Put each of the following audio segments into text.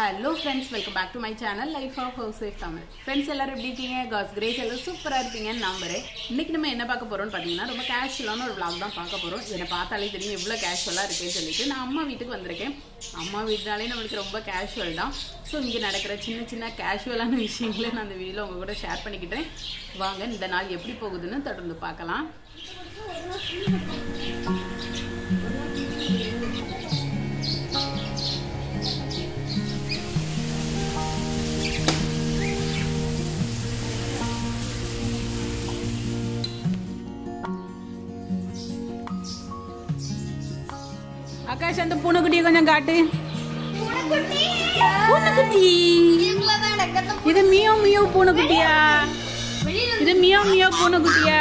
Hello friends welcome back to my channel life of housewife Tamil friends எல்லாரும் எப்படி இருக்கீங்க cos grace எல்லாம் சூப்பராக இருப்பீங்கன்னு நம்புறேன் இன்னைக்கு நம்ம என்ன பார்க்க போறோம்னு பார்த்தீங்கன்னா ரொம்ப கேஷுவலான ஒரு vlog தான் பார்க்க போகிறோம் என்னை பார்த்தாலே தெரியும் எவ்வளோ கேஷுவலாக இருக்குன்னு சொல்லிட்டு நான் அம்மா வீட்டுக்கு வந்திருக்கேன் அம்மா வீட்டுனாலே நம்மளுக்கு ரொம்ப கேஷுவல் தான் ஸோ இங்கே நடக்கிற சின்ன சின்ன கேஷுவலான விஷயங்களை நான் அந்த வீடியோவில் உங்க கூட ஷேர் பண்ணிக்கிட்டேன் வாங்க இந்த நாள் எப்படி போகுதுன்னு தொடர்ந்து பார்க்கலாம் ஆகாஷ் அந்த பூனைக்குட்டியை கொஞ்சம் காட்டு பூனைக்குட்டி இது மியோ மியோ பூனைக்குட்டியா இது மியோ மியோ பூனைக்குட்டியா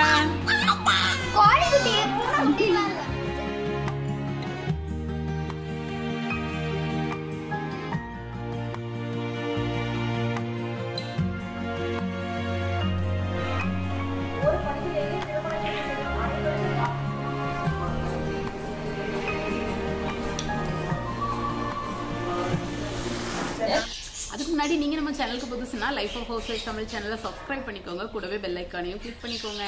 அதுக்கு முன்னாடி நீங்க நம்ம சேனலுக்கு புதுசுனா life of housewife Tamil சேனலை சப்ஸ்கிரைப் பண்ணிக்கோங்க கூடவே பெல் ஐக்கானையும் கிளிக் பண்ணிக்கோங்க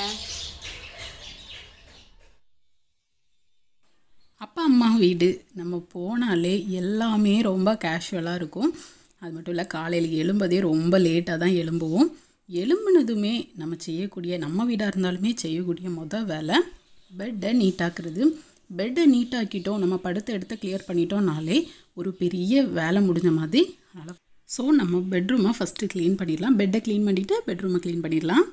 அப்பா அம்மா வீடு நம்ம போனாலே எல்லாமே ரொம்ப கேஷுவலாக இருக்கும் அது மட்டும் இல்லை காலையில் எழும்பதே ரொம்ப லேட்டாக தான் எழும்புவோம் எழும்புனதுமே நம்ம செய்யக்கூடிய நம்ம வீடாக இருந்தாலுமே செய்யக்கூடிய மொதல் வேலை பெட்டை நீட்டாக்குறது பெட்டை நீட்டாக்கிட்டோம் நம்ம படுத்த இடத்த கிளியர் பண்ணிட்டோம்னாலே ஒரு பெரிய வேலை முடிஞ்ச மாதிரி அதனால் ஸோ நம்ம பெட்ரூமை ஃபஸ்ட்டு க்ளீன் பண்ணிடலாம் பெட்டை க்ளீன் பண்ணிவிட்டு பெட்ரூமை க்ளீன் பண்ணிடலாம்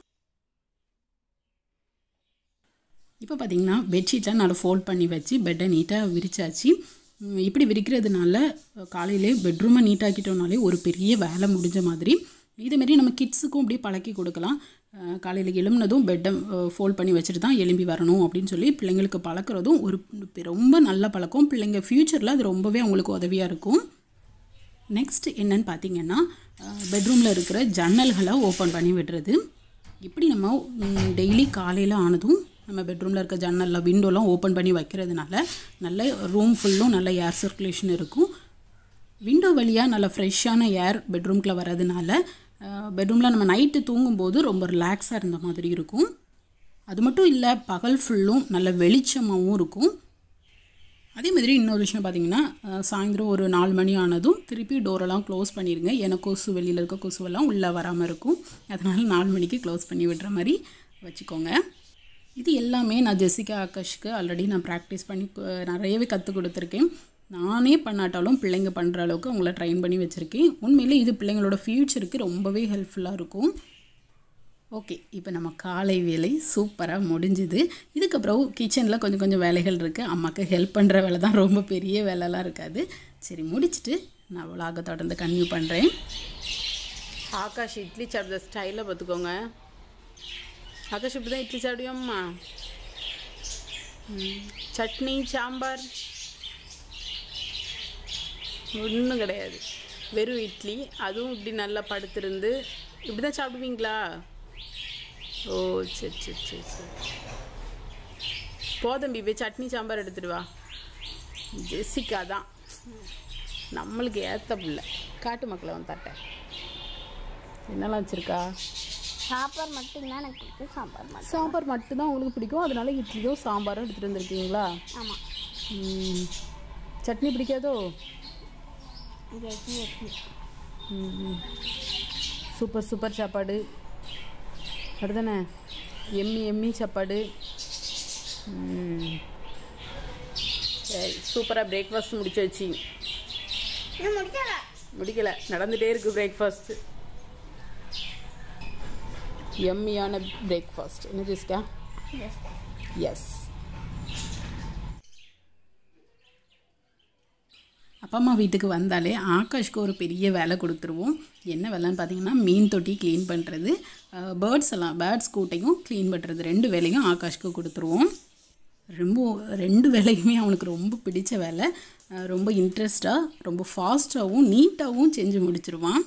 இப்போ பார்த்தீங்கன்னா பெட்ஷீட்லாம் நல்லா ஃபோல்ட் பண்ணி வச்சு பெட்டை நீட்டாக விரிச்சாச்சு உம், இப்படி விரிக்கிறதுனால காலையிலே பெட்ரூமை நீட்டாக்கிட்டோம்னாலே ஒரு பெரிய வேலை முடிஞ்ச மாதிரி இதேமாரி நம்ம கிட்ஸுக்கும் அப்படியே பழக்கி கொடுக்கலாம் அஹ், காலையில் எழும்புனதும் பெட்டை ஃபோல்ட் பண்ணி வச்சுட்டு தான் எழும்பி வரணும் அப்படின்னு சொல்லி பிள்ளைங்களுக்கு பழக்கிறதும் ஒரு ப- ரொம்ப நல்ல பழக்கம் பிள்ளைங்க ஃப்யூச்சரில் அது ரொம்பவே அவங்களுக்கு உதவியாக இருக்கும் நெக்ஸ்ட் என்னன்னு பார்த்தீங்கன்னா பெட்ரூமில் இருக்கிற ஜன்னல்களை ஓப்பன் பண்ணி விடுறது இப்படி நம்ம டெய்லி காலையில் ஆனதும் நம்ம பெட்ரூமில் இருக்க ஜன்னலில் விண்டோலாம் ஓப்பன் பண்ணி வைக்கிறதுனால நல்ல ரூம் ஃபுல்லும் நல்ல ஏர் சர்க்குலேஷன் இருக்கும் விண்டோ வழியாக நல்ல ஃப்ரெஷ்ஷான ஏர் பெட்ரூம்குள்ளே வர்றதுனால பெட்ரூமில் நம்ம நைட்டு தூங்கும்போது ரொம்ப ரிலாக்ஸாக இருந்த மாதிரி இருக்கும் அது மட்டும் இல்லை பகல் ஃபுல்லும் நல்ல வெளிச்சமாகவும் இருக்கும் அதே மாதிரி இன்னொரு விஷயம் பார்த்தீங்கன்னா அஹ், சாயந்தரம் ஒரு நாலு மணி ஆனதும் திருப்பி டோரெல்லாம் க்ளோஸ் பண்ணிடுங்க ஏன்னா கொசு வெளியில் இருக்க கொசுவெல்லாம் உள்ளே வராமல் இருக்கும் அதனால் நாலு மணிக்கு க்ளோஸ் பண்ணி விடுற மாதிரி வச்சுக்கோங்க இது எல்லாமே நான் ஜெசிகா ஆகாஷ்க்கு ஆல்ரெடி நான் ப்ராக்டிஸ் பண்ணி கு- நிறையவே கற்றுக் கொடுத்துருக்கேன் நானே பண்ணாட்டாலும் பிள்ளைங்க பண்ணுற அளவுக்கு அவங்கள ட்ரைன் பண்ணி வச்சுருக்கேன் உண்மையிலே இது பிள்ளைங்களோட ஃப்யூச்சருக்கு ரொம்பவே ஹெல்ப்ஃபுல்லாக இருக்கும் ஓகே இப்போ நம்ம காலை வேலை சூப்பராக முடிஞ்சுது இதுக்கப்புறம் கிச்சனில் கொஞ்சம் கொஞ்சம் வேலைகள் இருக்குது அம்மாவுக்கு ஹெல்ப் பண்ணுற வேலை தான் ரொம்ப பெரிய வேலைலாம் இருக்காது சரி முடிச்சுட்டு நான் விலாக தொடர்ந்து கன்டினியூ பண்ணுறேன் ஆகாஷ் இட்லி சாப்பிட்ற ஸ்டைலில் பார்த்துக்கோங்க ஆகாஷ் இப்படி தான் இட்லி சாப்பிடுவோம்மா ம், சட்னி சாம்பார் ஒன்றும் கிடையாது வெறும் இட்லி அதுவும் இப்படி நல்லா படுத்திருந்து இப்படி தான் சாப்பிடுவீங்களா ஓ சரி சரி சரி சரி போதம்பி போய் சட்னி சாம்பார் எடுத்துட்டு வா ஜெசிகா தான் நம்மளுக்கு ஏற்ற பிள்ளை காட்டு மக்களை வந்து தட்டை என்னெல்லாம் வச்சுருக்கா சாப்பாடு மட்டும்தான் எனக்கு பிடிக்கும் சாம்பார் மட்டும் சாம்பார் மட்டும்தான் உங்களுக்கு பிடிக்கும் அதனால இட்லியோ சாம்பாரோ எடுத்துகிட்டு வந்திருக்கீங்களா ஆமாம் ம். சட்னி பிடிக்காதோ இது எத்தி எத்தி ம். சூப்பர் சூப்பர் சாப்பாடு அப்படிதானே எம்மி எம்மி சாப்பாடு ம். சரி சூப்பராக பிரேக்ஃபாஸ்ட் முடிச்சு வச்சு இன்னும் முடிச்சல முடிக்கல நடந்துகிட்டே இருக்கு பிரேக்ஃபாஸ்ட் எம்மியான பிரேக்ஃபாஸ்ட் என்ன ஜிஸ்கா எஸ் அப்பா அம்மா வீட்டுக்கு வந்தாலே ஆகாஷ்க்கு ஒரு பெரிய வேலை கொடுத்துருவோம் என்ன வேலைன்னு பார்த்தீங்கன்னா மீன் தொட்டி க்ளீன் பண்ணுறது பேர்ட்ஸ் எல்லாம் பேர்ட்ஸ் கூட்டையும் க்ளீன் பண்ணுறது ரெண்டு வேலையும் ஆகாஷ்க்கு கொடுத்துருவோம் ரொம்ப ரெண்டு வேலையுமே அவனுக்கு ரொம்ப பிடிச்ச வேலை அஹ் ரொம்ப இன்ட்ரெஸ்டாக ரொம்ப ஃபாஸ்ட்டாகவும் நீட்டாகவும் செஞ்சு முடிச்சிருவான்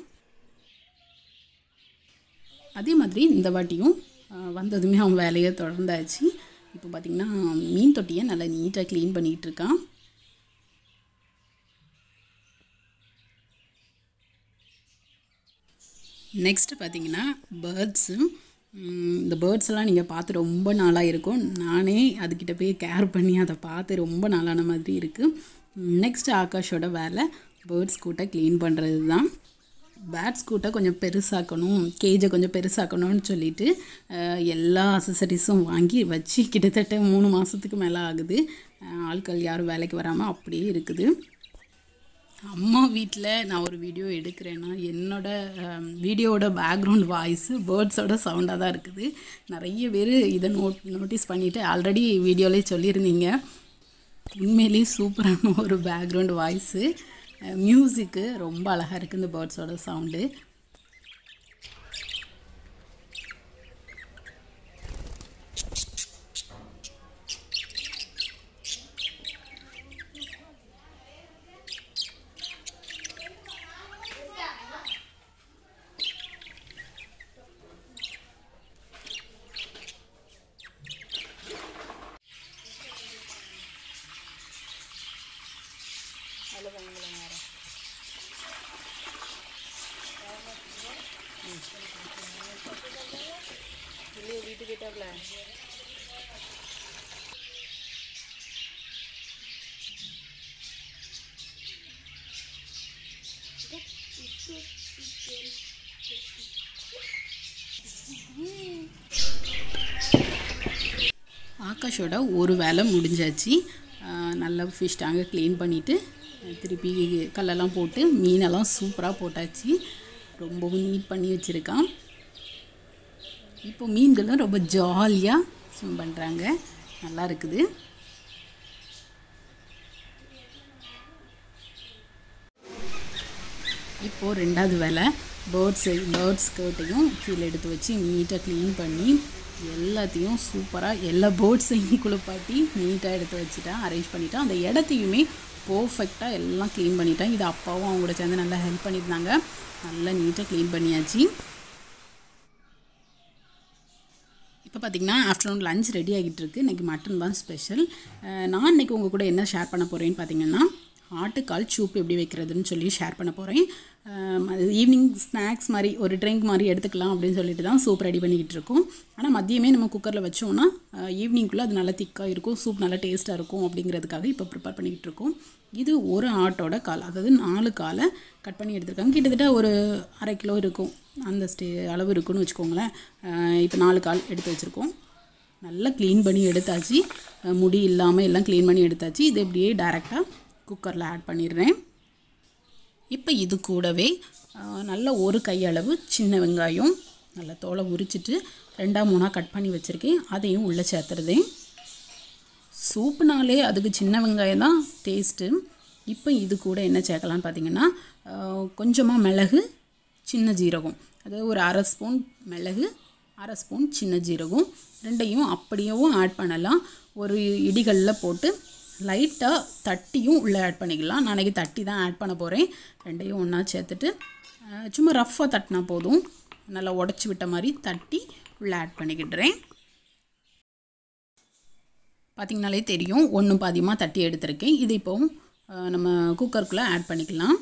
அதே மாதிரி இந்த வாட்டியும் அஹ், வந்ததுமே அவன் வேலையை தொடர்ந்தாச்சு இப்போ பார்த்திங்கன்னா மீன் தொட்டியை நல்லா நீட்டாக க்ளீன் பண்ணிகிட்டு இருக்கான் நெக்ஸ்ட்டு பார்த்தீங்கன்னா பேர்ட்ஸு இந்த பேர்ட்ஸ் எல்லாம் நீங்கள் பார்த்து ரொம்ப நாளாக இருக்கும் நானே அதுக்கிட்ட போய் கேர் பண்ணி அதை பார்த்து ரொம்ப நாளான மாதிரி இருக்குது நெக்ஸ்ட் ஆகாஷோட வேலை பேர்ட்ஸ் கூட்டை க்ளீன் பண்ணுறது தான் பேட்ஸ் கூட்டை கொஞ்சம் பெருசாக்கணும் கேஜை கொஞ்சம் பெருசாக்கணும்னு சொல்லிட்டு அஹ், எல்லா அசசரிஸும் வாங்கி வச்சு கிட்டத்தட்ட மூணு மாதத்துக்கு மேலே ஆகுது அஹ், ஆட்கள் யாரும் வேலைக்கு வராமல் அப்படியே இருக்குது அம்மா வீட்டில் நான் ஒரு வீடியோ எடுக்கிறேன்னா என்னோட அம், வீடியோவோட பேக்ரவுண்ட் வாய்ஸு பேர்ட்ஸோட சவுண்டாக தான் இருக்குது நிறைய பேர் இதை நோட் நோட்டீஸ் பண்ணிவிட்டு ஆல்ரெடி வீடியோலேயே சொல்லியிருந்தீங்க உண்மையிலேயே சூப்பரான ஒரு பேக்ரவுண்ட் வாய்ஸு மியூசிக்கு ரொம்ப அழகாக இருக்குது இந்த பேர்ட்ஸோட சவுண்டு ஆகாஷோட ஒரு வேலை முடிஞ்சாச்சு ஆஹ் நல்லா ஃபிஷ் டேங்கை க்ளீன் பண்ணிவிட்டு திருப்பி கல்லெல்லாம் போட்டு மீனெல்லாம் சூப்பராக போட்டாச்சு ரொம்பவும் நீட் பண்ணி வச்சுருக்கான் இப்போ மீன்களும் ரொம்ப ஜாலியாக ஸ்விம் பண்ணுறாங்க நல்லா இருக்குது இப்போது ரெண்டாவது வேலை பேர்ட்ஸ் பேர்ட்ஸ் ஸ்கர்ட்டையும் கீழே எடுத்து வச்சு நீட்டாக க்ளீன் பண்ணி எல்லாத்தையும் சூப்பராக எல்லா பேர்ட்ஸையும் குளிப்பாட்டி நீட்டாக எடுத்து வச்சுட்டேன் அரேஞ்ச் பண்ணிட்டேன் அந்த இடத்தையுமே பர்ஃபெக்டாக எல்லாம் க்ளீன் பண்ணிட்டேன் இது அப்பாவும் அவங்க கூட சேர்ந்து நல்லா ஹெல்ப் பண்ணியிருந்தாங்க நல்லா நீட்டாக க்ளீன் பண்ணியாச்சு இப்போ பார்த்தீங்கன்னா ஆஃப்டர்நூன் லஞ்ச் ரெடி ஆகிட்டு இருக்கு இன்றைக்கி மட்டன் தான் ஸ்பெஷல் நான் இன்றைக்கி உங்கள் கூட என்ன ஷேர் பண்ண போகிறேன்னு பார்த்தீங்கன்னா ஆட்டுக்கால் சூப் எப்படி வைக்கிறதுன்னு சொல்லி ஷேர் பண்ண போகிறேன் அது ஈவினிங் ஸ்நாக்ஸ் மாதிரி ஒரு ட்ரிங்க் மாதிரி எடுத்துக்கலாம் அப்படின்னு சொல்லிட்டு தான் சூப் ரெடி பண்ணிக்கிட்டு இருக்கோம் ஆனால் மதியமே நம்ம குக்கரில் வச்சோம்னா ஈவினிங்குள்ளே அது நல்லா திக்காக இருக்கும் சூப் நல்லா டேஸ்ட்டாக இருக்கும் அப்படிங்கிறதுக்காக இப்போ ப்ரிப்பேர் பண்ணிக்கிட்டு இருக்கோம் இது ஒரு ஆட்டோட கால் அதாவது நாலு காலை கட் பண்ணி எடுத்திருக்காங்க கிட்டத்தட்ட ஒரு அரை கிலோ இருக்கும் அந்த ஸ்டே அளவு இருக்குன்னு வச்சுக்கோங்களேன் இப்போ நாலு கால் எடுத்து வச்சுருக்கோம் நல்லா க்ளீன் பண்ணி எடுத்தாச்சு அஹ் முடி இல்லாமல் எல்லாம் க்ளீன் பண்ணி எடுத்தாச்சு இது இப்படியே டைரெக்டாக குக்கரில் ஆட் பண்ணிடுறேன் இப்போ இது கூடவே அஹ், நல்ல ஒரு கையளவு சின்ன வெங்காயம் நல்லா தோலை உரிச்சிட்டு ரெண்டாக மூணாக கட் பண்ணி வச்சுருக்கேன் அதையும் உள்ளே சேர்த்துறதேன் சூப்புனாலே அதுக்கு சின்ன வெங்காயம் தான் டேஸ்ட்டு இப்போ இது கூட என்ன சேர்க்கலான்னு பார்த்தீங்கன்னா கொஞ்சமாக மிளகு சின்ன ஜீரகம் அதாவது ஒரு அரை ஸ்பூன் மிளகு அரை ஸ்பூன் சின்ன ஜீரகம் ரெண்டையும் அப்படியேவும் ஆட் பண்ணலாம் ஒரு இடிகளில் போட்டு லைட்டாக தட்டியும் உள்ளே ஆட் பண்ணிக்கலாம் நாளைக்கு தட்டி தான் ஆட் பண்ண போகிறேன் ரெண்டையும் ஒன்றா சேர்த்துட்டு அஹ், சும்மா ரஃப்பாக தட்டினா போதும் நல்லா உடச்சி விட்ட மாதிரி தட்டி உள்ளே ஆட் பண்ணிக்கிட்டுறேன் பார்த்திங்கனாலே தெரியும் ஒன்று பாதியமாக தட்டி எடுத்திருக்கேன் இது இப்போ அஹ், நம்ம குக்கருக்குள்ளே ஆட் பண்ணிக்கலாம்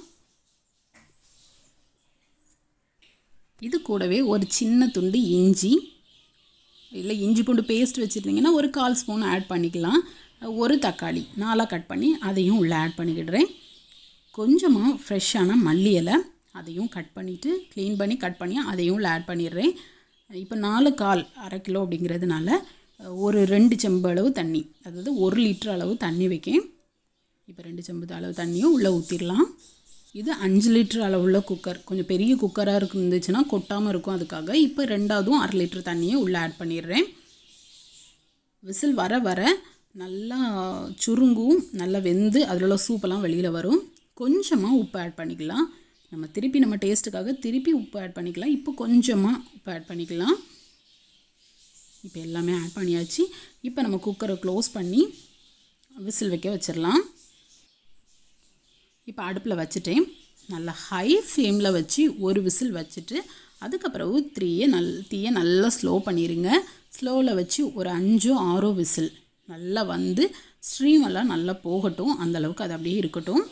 இது கூடவே ஒரு சின்ன துண்டு இஞ்சி இல்லை இஞ்சி பூண்டு பேஸ்ட் வச்சுருந்தீங்கன்னா ஒரு கால் ஸ்பூன் ஆட் பண்ணிக்கலாம் ஒரு தக்காளி நாலாக கட் பண்ணி அதையும் உள்ளே ஆட் பண்ணிக்கிடுறேன் கொஞ்சமாக ஃப்ரெஷ்ஷான மல்லி இலை அதையும் கட் பண்ணிவிட்டு க்ளீன் பண்ணி கட் பண்ணி அதையும் உள்ள ஆட் பண்ணிடுறேன் இப்போ நாலு கால் அரை கிலோ அப்படிங்கிறதுனால ஒரு ரெண்டு செம்பு அளவு தண்ணி அதாவது ஒரு லிட்டர் அளவு தண்ணி வைக்கேன் இப்போ ரெண்டு செம்பு அளவு தண்ணியும் உள்ளே ஊற்றிடலாம் இது அஞ்சு லிட்டர் அளவுள்ள குக்கர் கொஞ்சம் பெரிய குக்கராக இருக்கு இருந்துச்சுன்னா கொட்டாமல் இருக்கும் அதுக்காக இப்போ ரெண்டாவதும் அரை லிட்டர் தண்ணியை உள்ளே ஆட் பண்ணிடுறேன் விசில் வர வர நல்லா சுருங்கும் நல்லா வெந்து அதில் உள்ள சூப்பெல்லாம் வெளியில் வரும் கொஞ்சமாக உப்பு ஆட் பண்ணிக்கலாம் நம்ம திருப்பி நம்ம டேஸ்ட்டுக்காக திருப்பி உப்பு ஆட் பண்ணிக்கலாம் இப்போ கொஞ்சமாக உப்பு ஆட் பண்ணிக்கலாம் இப்போ எல்லாமே ஆட் பண்ணியாச்சு இப்போ நம்ம குக்கரை க்ளோஸ் பண்ணி விசில் வைக்க வச்சிடலாம் இப்போ அடுப்பில் வச்சுட்டேன் நல்லா ஹை ஃப்ளேமில் வச்சு ஒரு விசில் வச்சுட்டு அதுக்கப்புறம் தீயை நல் தீயை நல்லா ஸ்லோ பண்ணிடுங்க ஸ்லோவில் வச்சு ஒரு அஞ்சோ ஆறோ விசில் நல்லா வந்து ஸ்ட்ரீம் எல்லாம் நல்லா போகட்டும் அந்த அளவுக்கு அது அப்படியே இருக்கட்டும்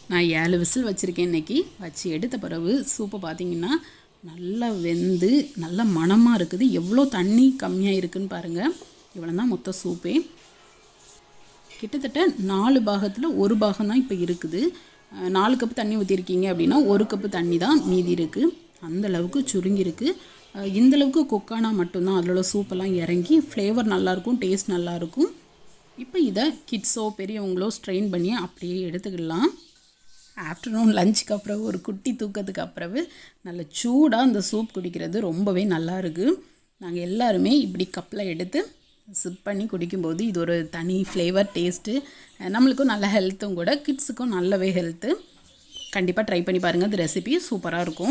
நான் ஏழு விசில் வச்சுருக்கேன் இன்னைக்கு வச்சு எடுத்த பிறகு சூப்பை பார்த்தீங்கன்னா நல்லா வெந்து நல்லா மணமாக இருக்குது எவ்வளோ தண்ணி கம்மியாக இருக்குன்னு பாருங்கள் இவ்வளோ தான் மொத்த சூப்பே கிட்டத்தட்ட நாலு பாகத்தில் ஒரு பாகம் தான் இப்போ இருக்குது அஹ் நாலு கப்பு தண்ணி ஊற்றிருக்கீங்க அப்படின்னா ஒரு கப்பு தண்ணி தான் மீதி இருக்குது அந்த அளவுக்கு சுருங்கியிருக்கு அஹ் இந்த அளவுக்கு குக்கானா மட்டும்தான் அதில் உள்ள சூப்பெல்லாம் இறங்கி ஃப்ளேவர் நல்லாயிருக்கும் டேஸ்ட் நல்லாயிருக்கும் இப்போ இதை கிட்ஸோ பெரியவங்களோ ஸ்ட்ரெயின் பண்ணி அப்படியே எடுத்துக்கிடலாம் ஆஃப்டர்நூன் லஞ்சுக்கு அப்புறம் ஒரு குட்டி தூக்கத்துக்கு அப்புறம் நல்ல சூடாக அந்த சூப் குடிக்கிறது ரொம்பவே நல்லா இருக்குது நாங்கள் எல்லாருமே இப்படி கப்பில் எடுத்து சிப் பண்ணி குடிக்கும்போது இது ஒரு தனி ஃப்ளேவர் டேஸ்ட்டு நம்மளுக்கும் நல்ல ஹெல்த்தும் கூட கிட்ஸுக்கும் நல்லவே ஹெல்த்து கண்டிப்பாக ட்ரை பண்ணி பாருங்கள் இந்த ரெசிபி சூப்பராக இருக்கும்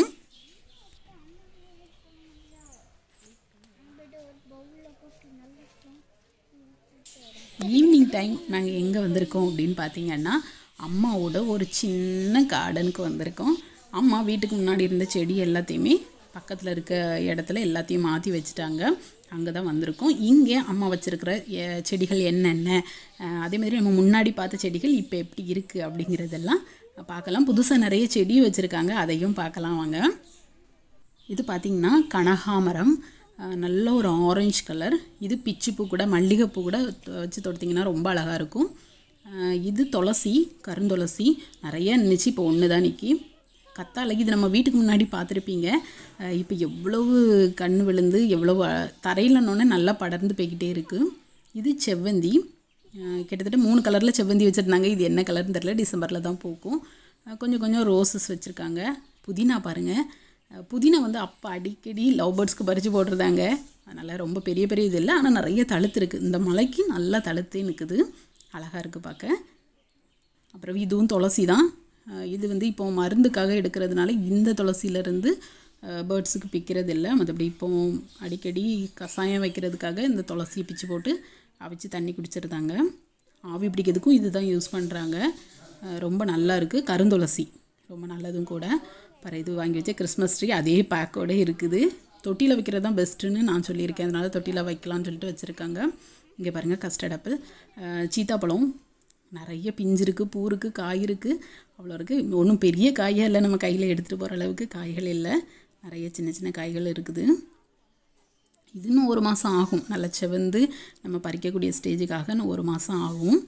ஈவினிங் டைம் நாங்கள் எங்கே வந்திருக்கோம் அப்படின்னு பார்த்தீங்கன்னா அம்மாவோட ஒரு சின்ன கார்டனுக்கு வந்திருக்கோம் அம்மா வீட்டுக்கு முன்னாடி இருந்த செடி எல்லாத்தையுமே பக்கத்தில் இருக்க இடத்துல எல்லாத்தையும் மாற்றி வச்சுட்டாங்க அங்கே தான் வந்திருக்கோம் இங்கே அம்மா வச்சுருக்கிற செடிகள் என்னென்ன அஹ் அதே மாதிரி நம்ம முன்னாடி பார்த்த செடிகள் இப்போ எப்படி இருக்குது அப்படிங்கிறதெல்லாம் பார்க்கலாம் புதுசாக நிறைய செடி வச்சுருக்காங்க அதையும் பார்க்கலாம் வாங்க இது பார்த்திங்கன்னா கனகாமரம் அஹ் நல்ல ஒரு ஆரஞ்சு கலர் இது பிச்சிப்பூ கூட மல்லிகைப்பூ கூட தொ- வச்சு தொடுத்திங்கன்னா ரொம்ப அழகாக இருக்கும் அஹ் இது துளசி கருந்துளசி நிறைய இருந்துச்சு இப்போ ஒன்று தான் நிற்கி கத்தாழை இது நம்ம வீட்டுக்கு முன்னாடி பார்த்துருப்பீங்க அஹ் இப்போ எவ்வளவு கண் விழுந்து எவ்வளவு தரையிலன்னொன்னே நல்லா படர்ந்து போய்கிட்டே இருக்குது இது செவ்வந்தி அஹ் கிட்டத்தட்ட மூணு கலரில் செவ்வந்தி வச்சுருந்தாங்க இது என்ன கலர்னு தெரில டிசம்பரில் தான் பூக்கும் அஹ் கொஞ்சம் கொஞ்சம் ரோசஸ் வச்சுருக்காங்க புதினா பாருங்கள் அஹ் புதினா வந்து அப்போ அடிக்கடி லவ் பேர்ட்ஸ்க்கு பறித்து போட்டிருந்தாங்க அதனால் ரொம்ப பெரிய பெரிய இது இல்லை ஆனால் நிறைய தழுத்து இருக்குது இந்த மலைக்கு நல்லா தழுத்தே நிற்குது அழகாக இருக்குது பார்க்க அப்புறம் இதுவும் துளசி தான் அஹ் இது வந்து இப்போ மருந்துக்காக எடுக்கிறதுனால இந்த துளசியிலேருந்து பேர்ட்ஸுக்கு பிக்கிறது இல்லை மற்றபடி இப்போ அடிக்கடி கஷாயம் வைக்கிறதுக்காக இந்த துளசியை பிச்சு போட்டு அவிச்சு தண்ணி குடிச்சிருந்தாங்க ஆவி பிடிக்கிறதுக்கும் இது தான் யூஸ் பண்ணுறாங்க ரொம்ப நல்லா இருக்குது கருந்துளசி ரொம்ப நல்லதும் கூட அப்புறம் இது வாங்கி வச்ச கிறிஸ்மஸ் ட்ரீ அதே பேக்கோட இருக்குது தொட்டியில் வைக்கிறது தான் பெஸ்ட்டுன்னு நான் சொல்லியிருக்கேன் அதனால் தொட்டியில் வைக்கலாம்னு சொல்லிட்டு வச்சுருக்காங்க இங்கே பாருங்கள் கஸ்டர்ட் ஆப்பிள் சீத்தாப்பழம் நிறைய பிஞ்சு இருக்குது பூ இருக்குது காய் இருக்குது அவ்வளோ இருக்குது ஒன்றும் பெரிய காயாக இல்லை நம்ம கையில் எடுத்துகிட்டு போகிற அளவுக்கு காய்கள் இல்லை நிறைய சின்ன சின்ன காய்கள் இருக்குது இது இன்னும் ஒரு மாதம் ஆகும் நல்லா செவந்து நம்ம பறிக்கக்கூடிய ஸ்டேஜுக்காக இன்னும் ஒரு மாதம் ஆகும்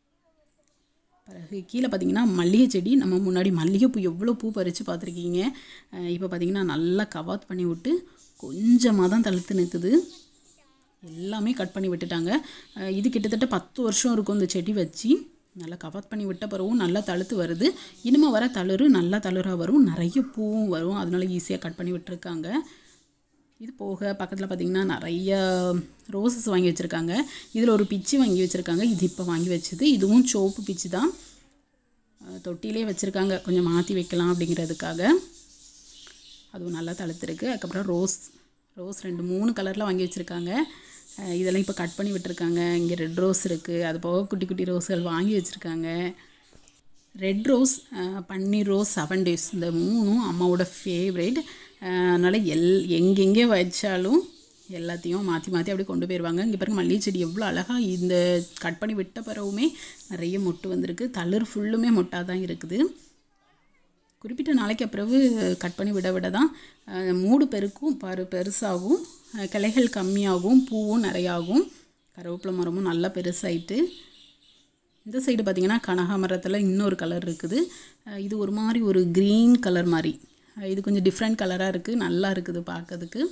பிறகு கீழே பார்த்தீங்கன்னா மல்லிகை செடி நம்ம முன்னாடி மல்லிகைப்பூ எவ்வளோ பூ பறித்து பார்த்துருக்கீங்க இப்போ பார்த்தீங்கன்னா நல்லா கவாத் பண்ணி விட்டு கொஞ்சமாக தான் தழுத்து நிற்குது எல்லாமே கட் பண்ணி விட்டுட்டாங்க அஹ் இது கிட்டத்தட்ட பத்து வருஷம் இருக்கும் இந்த செடி வச்சு நல்லா கவாத் பண்ணி விட்ட பிறகும் நல்லா தழுத்து வருது இனிமே வர தளிர் நல்லா தளிராக வரும் நிறைய பூவும் வரும் அதனால ஈஸியாக கட் பண்ணி விட்டுருக்காங்க இது போக பக்கத்தில் பார்த்திங்கன்னா நிறைய ரோசஸ் வாங்கி வச்சுருக்காங்க இதில் ஒரு பிச்சு வாங்கி வச்சுருக்காங்க இது இப்போ வாங்கி வச்சது இதுவும் சோப்பு பிச்சு தான் அஹ் தொட்டிலே வச்சுருக்காங்க கொஞ்சம் மாற்றி வைக்கலாம் அப்படிங்கிறதுக்காக அதுவும் நல்லா தழுத்துருக்கு அதுக்கப்புறம் ரோஸ் ரோஸ் ரெண்டு மூணு கலரில் வாங்கி வச்சுருக்காங்க அஹ் இதெல்லாம் இப்போ கட் பண்ணி விட்டுருக்காங்க இங்கே ரெட் ரோஸ் இருக்குது அது போக குட்டி குட்டி ரோஸ்கள் வாங்கி வச்சுருக்காங்க ரெட் ரோஸ் அஹ், பன்னீர் ரோஸ் செவன் டேஸ் இந்த மூணும் அம்மாவோட ஃபேவரேட் அதனால் எல் எங்கெங்கே வச்சாலும் எல்லாத்தையும் மாற்றி மாற்றி அப்படியே கொண்டு போயிடுவாங்க இங்கே பாருங்க மல்லிகை செடி எவ்வளோ அழகாக இந்த கட் பண்ணி விட்ட பிறகுமே நிறைய மொட்டு வந்திருக்கு தளிர் ஃபுல்லுமே மொட்டாக தான் இருக்குது குறிப்பிட்ட நாளைக்கு பிறகு கட் பண்ணி விட விட தான் அஹ், மூடு பெருக்கும் பரு பெருசாகும் அஹ், கிளைகள் கம்மியாகும் பூவும் நிறையாகும் கருவேப்பிலை மரமும் நல்லா பெருசாயிட்டு இந்த சைடு பார்த்தீங்கன்னா கனகாமரத்தில் இன்னொரு கலர் இருக்குது அஹ், இது ஒரு மாதிரி ஒரு க்ரீன் கலர் மாதிரி அஹ், இது கொஞ்சம் டிஃப்ரெண்ட் கலராக இருக்குது நல்லா இருக்குது பார்க்கறதுக்கு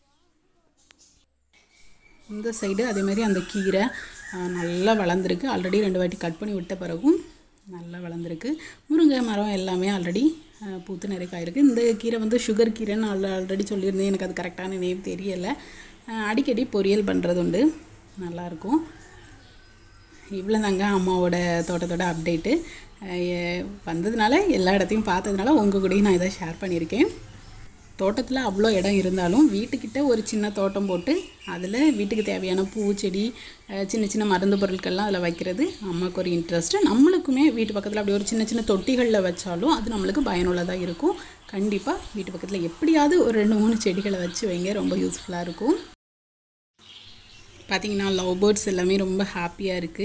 இந்த சைடு அதே மாதிரி அந்த கீரை அஹ், நல்லா வளர்ந்துருக்கு ஆல்ரெடி ரெண்டு வாட்டி கட் பண்ணி விட்ட பிறகும் நல்லா வளர்ந்துருக்கு முருங்கை மரம் எல்லாமே ஆல்ரெடி பூத்து நிறைய காயிருக்கு இந்த கீரை வந்து சுகர் கீரைன்னு ஆல் ஆல்ரெடி சொல்லியிருந்தேன் எனக்கு அது கரெக்டான நேம் தெரியலை அஹ், அடிக்கடி பொரியல் பண்ணுறது உண்டு நல்லாயிருக்கும் இவ்வளோ தாங்க அம்மாவோட தோட்டத்தோட அப்டேட்டு வந்ததுனால எல்லா இடத்தையும் பார்த்ததுனால உங்கள் கூடயும் நான் இதை ஷேர் பண்ணியிருக்கேன் தோட்டத்தில் அவ்வளோ இடம் இருந்தாலும் வீட்டுக்கிட்ட ஒரு சின்ன தோட்டம் போட்டு அதில் வீட்டுக்கு தேவையான பூச்செடி அஹ், சின்ன சின்ன மருந்து பொருட்கள்லாம் அதில் வைக்கிறது அம்மாவுக்கு ஒரு இன்ட்ரெஸ்ட்டு நம்மளுக்குமே வீட்டு பக்கத்தில் அப்படி ஒரு சின்ன சின்ன தொட்டிகளில் வச்சாலும் அது நம்மளுக்கு பயனுள்ளதாக இருக்கும் கண்டிப்பாக வீட்டு பக்கத்தில் எப்படியாவது ஒரு ரெண்டு மூணு செடிகளை வச்சு வைங்க ரொம்ப யூஸ்ஃபுல்லாக இருக்கும் பார்த்தீங்கன்னா லவ் பேர்ட்ஸ் எல்லாமே ரொம்ப ஹாப்பியாக இருக்குது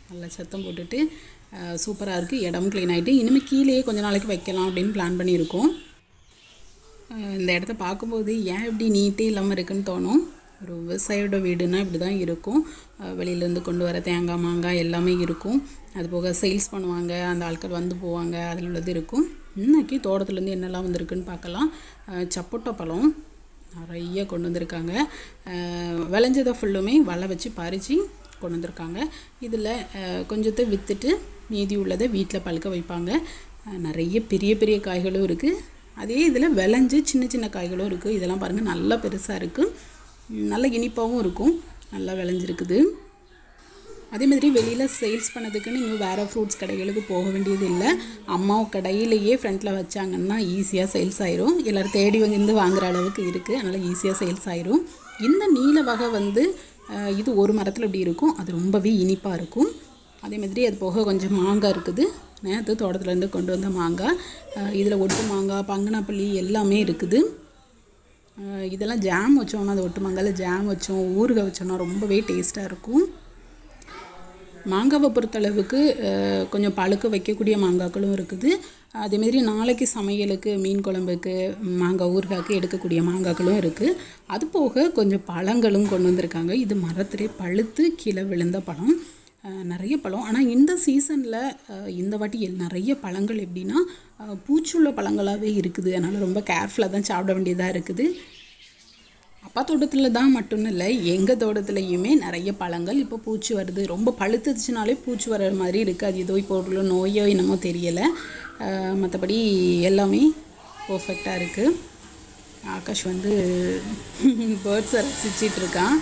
நல்லா சத்தம் போட்டுட்டு சூப்பராக இருக்குது இடம் க்ளீன் ஆகிட்டு இனிமேல் கீழேயே கொஞ்ச நாளைக்கு வைக்கலாம் அப்படின்னு பிளான் பண்ணியிருக்கோம் அஹ் இந்த இடத்த பார்க்கும்போது ஏன் இப்படி நீட்டே இல்லாமல் இருக்குன்னு தோணும் ஒரு விவசாயியோட வீடுனா இப்படி தான் இருக்கும் அஹ் வெளியிலேருந்து கொண்டு வர தேங்காய் மாங்காய் எல்லாமே இருக்கும் அது போக சேல்ஸ் பண்ணுவாங்க அந்த ஆட்கள் வந்து போவாங்க அதில் உள்ளது இருக்கும் இன்னைக்கு தோட்டத்துலேருந்து என்னெல்லாம் வந்திருக்குன்னு பார்க்கலாம் அஹ் சப்போட்டா பழம் நிறைய கொண்டு வந்திருக்காங்க அஹ் விளைஞ்சதை ஃபுல்லுமே வலை வச்சு பறித்து கொண்டு வந்திருக்காங்க இதில் கொஞ்சத்தை விற்றுட்டு மீதி உள்ளதை வீட்டில் பழுக்க வைப்பாங்க அஹ் நிறைய பெரிய பெரிய காய்களும் இருக்குது அதே இதில் விளைஞ்சு சின்ன சின்ன காய்களும் இருக்குது இதெல்லாம் பாருங்கள் நல்லா பெருசாக இருக்குது நல்ல இனிப்பாகவும் இருக்கும் நல்லா விளைஞ்சிருக்குது அதே மாதிரி வெளியில் சேல்ஸ் பண்ணதுக்குன்னு இன்னும் வேறு ஃப்ரூட்ஸ் கடைகளுக்கு போக வேண்டியது இல்லை அம்மா கடையிலேயே ஃப்ரண்ட்டில் வச்சாங்கன்னா ஈஸியாக சேல்ஸ் ஆயிரும் எல்லோரும் தேடி வந்து வாங்குற அளவுக்கு இருக்குது அதனால் ஈஸியாக சேல்ஸ் ஆயிரும் இந்த நீல வகை வந்து அஹ், இது ஒரு மரத்தில் இப்படி இருக்கும் அது ரொம்பவே இனிப்பாக இருக்கும் அதே மாதிரி அது போக கொஞ்சம் மாங்காய் இருக்குது நேற்று தோட்டத்துலேருந்து கொண்டு வந்த மாங்காய் இதில் ஒட்டு மாங்காய் பங்கனாப்பள்ளி எல்லாமே இருக்குது அஹ் இதெல்லாம் ஜாம் வச்சோம்னா அது ஒட்டு மாங்காயில் ஜாம் வச்சோம் ஊறுகாய் வச்சோம்னா ரொம்பவே டேஸ்ட்டாக இருக்கும் மாங்காவை பொறுத்தளவுக்கு அஹ், கொஞ்சம் பழுக்க வைக்கக்கூடிய மாங்காய்களும் இருக்குது அதேமாரி நாளைக்கு சமையலுக்கு மீன் குழம்புக்கு மாங்காய் ஊறுகாய்க்கு எடுக்கக்கூடிய மாங்காய்களும் இருக்குது அது போக கொஞ்சம் பழங்களும் கொண்டு வந்திருக்காங்க இது மரத்திலே பழுத்து கீழே விழுந்த பழம் அஹ், நிறைய பழம் ஆனால் இந்த சீசனில் இந்த வாட்டி எல்- நிறைய பழங்கள் எப்படின்னா அஹ், பூச்சுள்ள பழங்களாகவே இருக்குது அதனால் ரொம்ப கேர்ஃபுல்லாக தான் சாப்பிட வேண்டியதாக இருக்குது அப்பா தோட்டத்தில் தான் மட்டும் இல்லை எங்கள் தோட்டத்துலையுமே நிறைய பழங்கள் இப்போ பூச்சி வருது ரொம்ப பழுத்துச்சுனாலே பூச்சி வர்ற மாதிரி இருக்குது அது ஏதோ இப்போ உள்ள நோயோ என்னமோ தெரியலை மற்றபடி எல்லாமே பர்ஃபெக்டாக இருக்குது ஆகாஷ் வந்து பேர்ட்ஸை ரசிச்சிட்டு இருக்கான்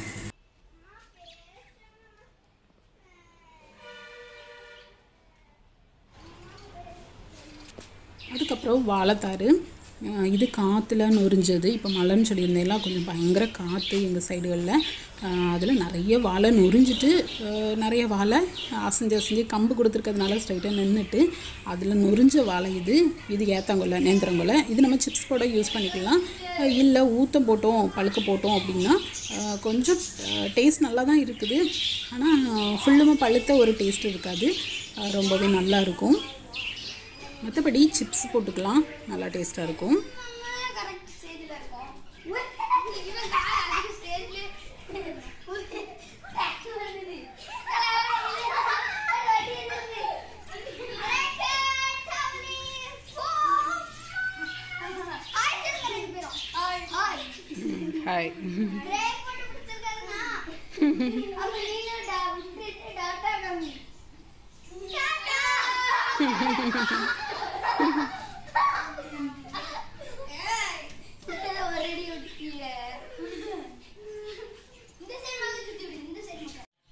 அதுக்கப்புறம் வாழைத்தாறு அஹ் இது காற்றுல நொறிஞ்சது இப்போ மழைன்னு சொல்லியிருந்தேன்ல கொஞ்சம் பயங்கர காற்று எங்கள் சைடுகளில் அதில் நிறைய வாழை நொறிஞ்சிட்டு அஹ் நிறைய வாழை அசைஞ்சு அசைஞ்சு கம்பு கொடுத்துருக்கிறதுனால ஸ்ட்ரைட்டாக நின்றுட்டு அதில் நொறிஞ்ச வாழை இது இது ஏத்தங்கொலை நேந்திரங்கொலை இது நம்ம சிப்ஸ் போட யூஸ் பண்ணிக்கலாம் அஹ் இல்லை ஊத்தம் போட்டோம் பழுக்க போட்டோம் அப்படின்னா அஹ் கொஞ்சம் டேஸ்ட் நல்லா தான் இருக்குது ஆனால் ஃபுல்லுமே பழுத்த ஒரு டேஸ்ட் இருக்காது அஹ் ரொம்பவே நல்லா இருக்கும் மற்றபடி சிப்ஸ் போட்டுக்கலாம் நல்லா டேஸ்ட்டாக இருக்கும் கரெக்ட் ஸ்டேஜ்ல இருக்கோம் இவன் கால் அதிக ஸ்டேஜ்ல ஹாய் ஒரேடி ஒட்டிக்கீங்க இந்த சைடு வாங்க சுத்தி விடு இந்த சைடு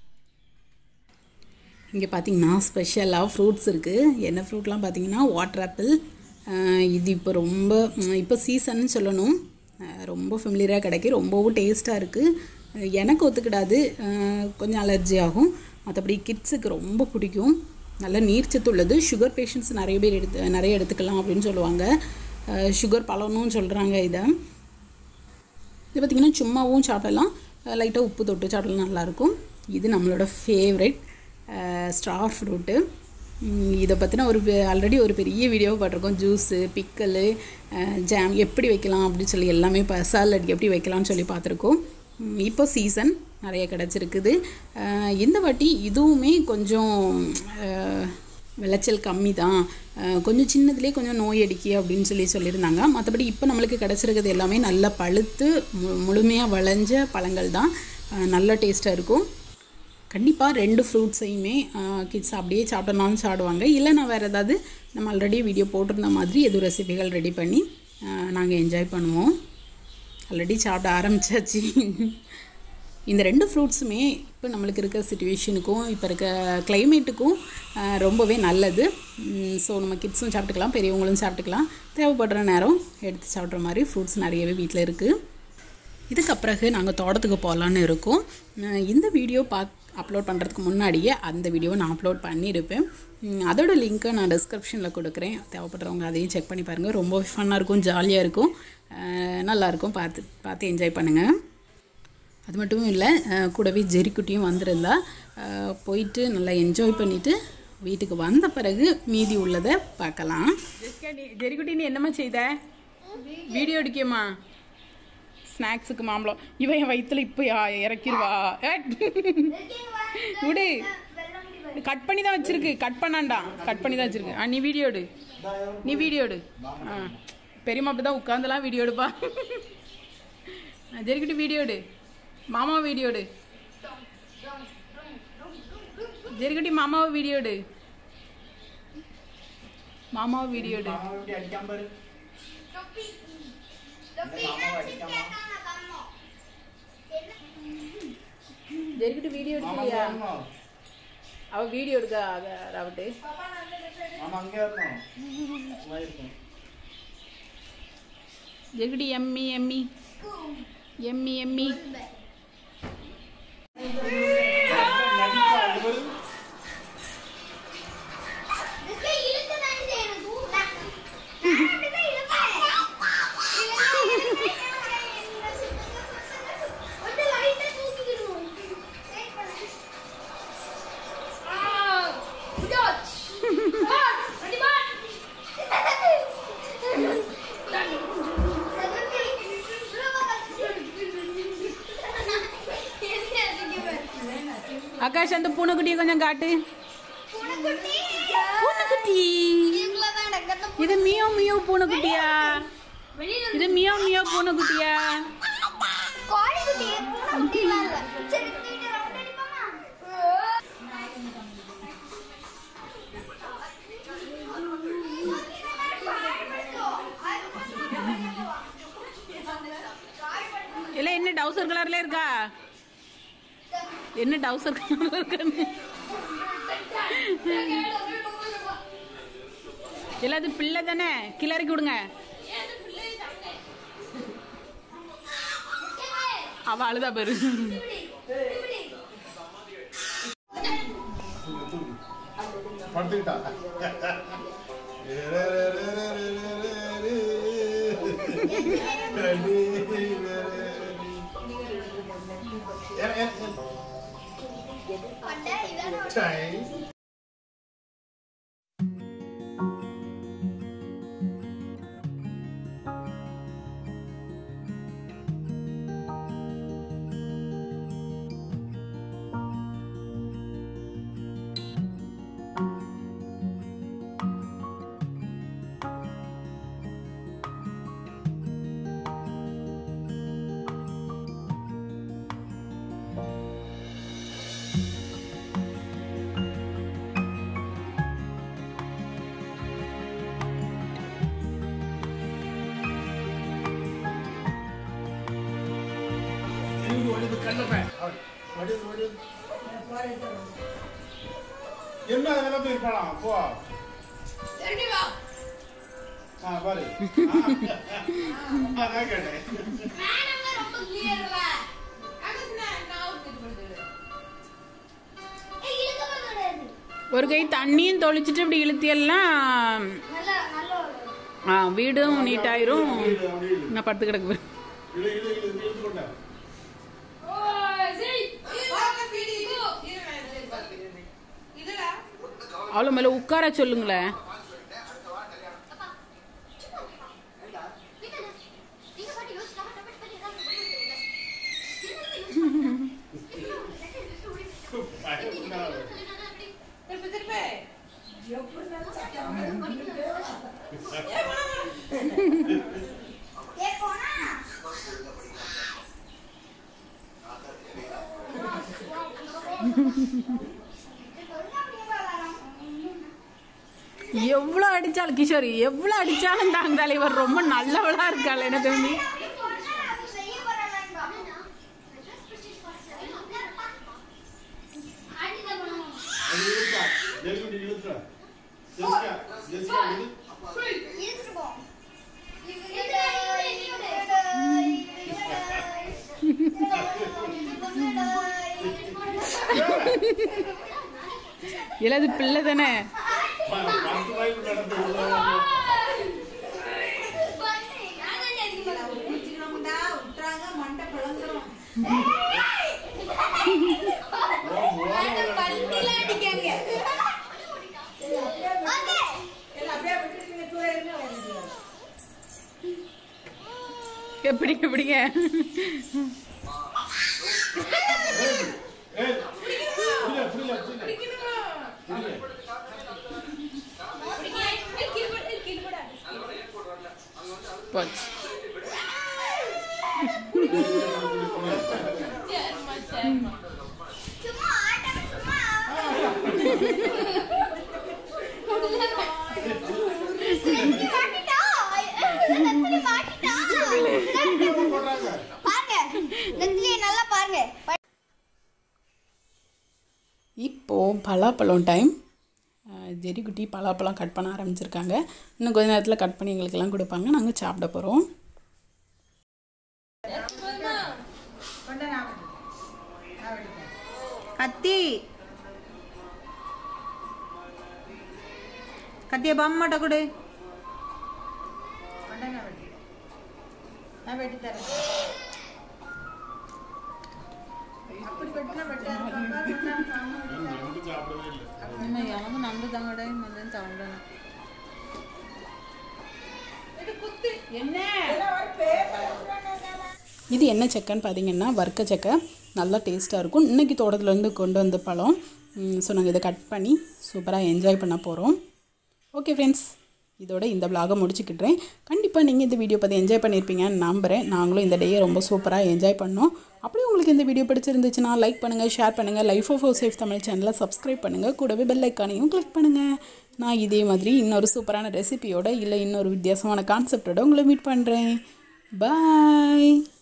இங்கே பார்த்தீங்கன்னா ஸ்பெஷலாக ஃப்ரூட்ஸ் இருக்குது என்ன ஃப்ரூட்லாம் பார்த்தீங்கன்னா வாட்டர் ஆப்பிள் இது இப்போ ரொம்ப ம், இப்போ சீசன்னு சொல்லணும் அஹ், ரொம்ப ஃபெமிலியராக கிடைக்கும் ரொம்பவும் டேஸ்ட்டாக இருக்குது எனக்கு ஒத்துக்கிடாது அஹ், கொஞ்சம் அலர்ஜி ஆகும் மற்றபடி கிட்ஸுக்கு ரொம்ப பிடிக்கும் நல்ல நீர்ச்சத்து உள்ளது சுகர் பேஷண்ட்ஸ் நிறைய பேர் எடுத்து நிறைய எடுத்துக்கலாம் அப்படின்னு சொல்லுவாங்க சுகர் பழம்னு சொல்கிறாங்க இதை இது பார்த்திங்கன்னா சும்மாவும் சாப்பிடலாம் லைட்டாக உப்பு தொட்டு சாப்பிடலாம் நல்லாயிருக்கும் இது நம்மளோட ஃபேவரெட் ஸ்டார் ஃப்ரூட்டு இதை பற்றின ஒரு ஆல்ரெடி ஒரு பெரிய வீடியோ போட்டிருக்கோம் ஜூஸு பிக்கலு ஜாம் எப்படி வைக்கலாம் அப்படின்னு சொல்லி எல்லாமே இப்போ சாலட் எப்படி வைக்கலாம்னு சொல்லி பார்த்துருக்கோம் உம், இப்போ சீசன் நிறைய கிடச்சிருக்குது அஹ், இந்த வாட்டி இதுவுமே கொஞ்சம் அஹ், விளைச்சல் கம்மி தான் அஹ் கொஞ்சம் சின்னதுலேயே கொஞ்சம் நோய் அடிக்கி அப்படின்னு சொல்லி சொல்லியிருந்தாங்க மற்றபடி இப்போ நம்மளுக்கு கிடச்சிருக்கிறது எல்லாமே நல்லா பழுத்து மு முழுமையாக விளைஞ்ச பழங்கள் தான் அஹ் நல்ல டேஸ்ட்டாக இருக்கும் கண்டிப்பாக ரெண்டு ஃப்ரூட்ஸையுமே கிட்ஸ் அப்படியே சாப்பிட்டனாலும் சாப்பிடுவாங்க இல்லை நான் வேறு ஏதாவது நம்ம ஆல்ரெடி வீடியோ போட்டிருந்த மாதிரி எதுவும் ரெசிபிகள் ரெடி பண்ணி நாங்கள் என்ஜாய் பண்ணுவோம் ஆல்ரெடி சாப்பிட ஆரம்பிச்சாச்சு இந்த ரெண்டு ஃப்ரூட்ஸுமே இப்போ நம்மளுக்கு இருக்க சுச்சுவேஷனுக்கும் இப்போ இருக்க கிளைமேட்டுக்கும் ரொம்பவே நல்லது ஸோ நம்ம கிட்ஸும் சாப்பிட்டுக்கலாம் பெரியவங்களும் சாப்பிட்டுக்கலாம் தேவைப்படுற நேரம் எடுத்து சாப்பிட்ற மாதிரி ஃப்ரூட்ஸ் நிறையவே வீட்டில் இருக்குது இதுக்கு பிறகு நாங்கள் தோட்டத்துக்கு போகலான்னு இருக்கோம் அஹ் இந்த வீடியோ பாக் அப்லோட் பண்ணுறதுக்கு முன்னாடியே அந்த வீடியோவை நான் அப்லோட் பண்ணியிருப்பேன் உம் அதோட லிங்க்கை நான் டிஸ்கிரிப்ஷனில் கொடுக்குறேன் தேவைப்படுறவங்க அதையும் செக் பண்ணி பாருங்கள் ரொம்ப ஃபன்னாக இருக்கும் ஜாலியாக இருக்கும் அஹ் நல்லாயிருக்கும் பார்த்து பார்த்து என்ஜாய் பண்ணுங்கள் அது மட்டும் இல்லை அஹ், கூடவே ஜெரிக்குட்டியும் வந்திருந்தா அஹ், போயிட்டு நல்லா என்ஜாய் பண்ணிவிட்டு வீட்டுக்கு வந்த பிறகு மீதி உள்ளதை பார்க்கலாம் ஜெரிக்குட்டி நீ என்னம்மா செய்த வீடியோ எடுக்கியம்மா ஸ்நாக்ஸுக்கு மாம்பழம் இவன் என் வயிற்றுல இப்போ இறக்கிடுவா விடு கட் பண்ணி தான் வச்சிருக்கு கட் பண்ணாண்டா கட் பண்ணி தான் வச்சிருக்கு ஆ நீ வீடியோ எடு நீ வீடியோ எடு ஆ பெரியம்மா அப்படி தான் உட்காந்துலாம் வீடியோ எடுப்பா ஜெரிக்கிட்டு வீடியோ எடு மாமா வீடியோ எடு ஜெரிக்கட்டி மாமாவை வீடியோ எடு மாமாவை வீடியோ எடு மாமா எப்படி அடிக்காம பாரு தொப்பி தொப்பி கேட்டாங்க கம்மோ ஜெரிக்கிட்டு வீடியோ மாமா எடுக்கலையா அங்க வரணும். அவ வீடியோ எடுக்க ராவட்டு மாமா அங்கே வரணும் சும்மா இருக்கும் ஜெரிக்கிட்டு எம்மி எம்மி எம்மி எம்மி நடிப்பா, அது பாரு. இதுக்கு இழுத்து தான் செய்யணும் தூங்க நான் அப்படிதான் இழுப்பேன் வந்து லைட்டா தூக்கிக்கிடுவோம் வெயிட் பண்ணு ஆ புஜோச் பாட் ரெடி பாட் ஆகாஷ் அந்த பூனைக்குட்டியை கொஞ்சம் காட்டு பூனைக்குட்டி பூனைக்குட்டி இதுக்குள்ள தான் எனக்கு இது மியோ மியோ பூனைக்குட்டியா வெளியில இது மியோ மியோ பூனைக்குட்டியா கோழிக்குட்டி பூனைக்குட்டி இல்ல சரி தூக்கிட்டு ரவுண்ட் அடிப்போமா இல்ல என்ன டவுசர் கலர்ல இருக்கா என்ன டவுசர் கலர்ல இருக்கான்னு இல்ல அது பிள்ளை தானே கிளறி கொடுங்க அவ அழுதா பேரு படுத்துக்கிட்டா ஏறு, ஏறு, ஏறு. பண்டை இதான Time. திரும்பி ஓடிது கண்ணப்ப. அப்படி. ஓடிது, ஓடிது. என்ன அதெல்லாம் போய் இருப்பாளாம் போ ரெடி வா ஆ பாரு ஆ, அதான் கேட்டேன் மேடம் ரொம்ப கிளியர்ல அதுக்கு நான் அவுட் ஏய் இழுக்க கூடாது ஒரு கை தண்ணியும் தொளிச்சிட்டு இப்படி இழுத்தியெல்லாம் நல்ல நல்ல ஒரு ஆ வீடும் நீட்டாயிரும் இழு, அப்படி இழு. நான் படுத்து கிடக்கு பாரு. இழு, இழு, இழு, இழுத்து கொண்டா. அவ்வளோ மேலே உட்கார சொல்லுங்களேன் நீங்க பாட்டு யோசிச்சு டபுள் டபுள் பண்ணி ஏதாவது பயப்படாத. ஏ போனா எவ்வளோ அடிச்சாலும் கிஷோர் எவ்வளோ அடிச்சாலும் தாங்க இவர் ரொம்ப நல்லவளா இருக்காள் என்ன தம்பி அது இழுத்தா. ஜெல்குட்டி இழுத்துறா. ஜெசிகா, ஜெசிகா இழு. இல்லை அது பிள்ளை தானே ப- பத்து ரூபாய்க்கு நடந்து விடுறாங்க. விட்டுறாங்க மண்டை பிளந்துரும் பல்லில அடிக்காங்க ஓகே எப்படிங்க எப்படிங்க ஏய் புரியல புரியல புரியல போச்சு சும்மா ஆட்டம் சும்மா நெத்தி மாட்டிட்டா நெத்தி மாட்டிட்டா பாருங்க நெத்திலே நல்லா பாருங்க இப்போது பலாப்பழம் டைம் ஜெரிக்குட்டி பலாப்பழம் கட் பண்ண ஆரம்பிச்சிருக்காங்க இன்னும் கொஞ்ச நேரத்தில் கட் பண்ணி எங்களுக்கெல்லாம் கொடுப்பாங்க நாங்கள் சாப்பிட போகிறோம் கத்தி கத்திய பாம்மாட்ட கொடு நான் வெட்டி தரேன் அப்படி வெட்டினா வெட்டாது சாப்பிடவே இல்லை எனக்கு நம்பு தங்கடே மந்தன் தவண்டன இது என்ன செக்கன்னு பார்த்தீங்கன்னா வறுக்க செக்கை நல்லா டேஸ்ட்டாக இருக்கும் இன்றைக்கி தோட்டத்துலேருந்து கொண்டு வந்த பழம் ஸோ நாங்கள் இதை கட் பண்ணி சூப்பராக என்ஜாய் பண்ண போகிறோம் ஓகே ஃப்ரெண்ட்ஸ் இதோட இந்த vlog-அ முடிச்சுக்கிட்டுறேன் கண்டிப்பாக நீங்கள் இந்த வீடியோ பார்த்து என்ஜாய் பண்ணியிருப்பீங்கன்னு நம்புகிறேன் நாங்களும் இந்த டேயை ரொம்ப சூப்பராக என்ஜாய் பண்ணோம் அப்படியே உங்களுக்கு இந்த வீடியோ பிடிச்சிருந்துச்சுன்னா லைக் பண்ணுங்கள் ஷேர் பண்ணுங்கள் லைஃப் ஆஃப் சேஃப் தமிழ் சேனலை சப்ஸ்கிரைப் பண்ணுங்கள் கூடவே பெல் ஐக்கானையும் கிளிக் பண்ணுங்கள் நான் இதே மாதிரி இன்னொரு சூப்பரான ரெசிபியோட இல்லை இன்னொரு வித்தியாசமான கான்செப்டோட உங்களை மீட் பண்ணுறேன் பாய்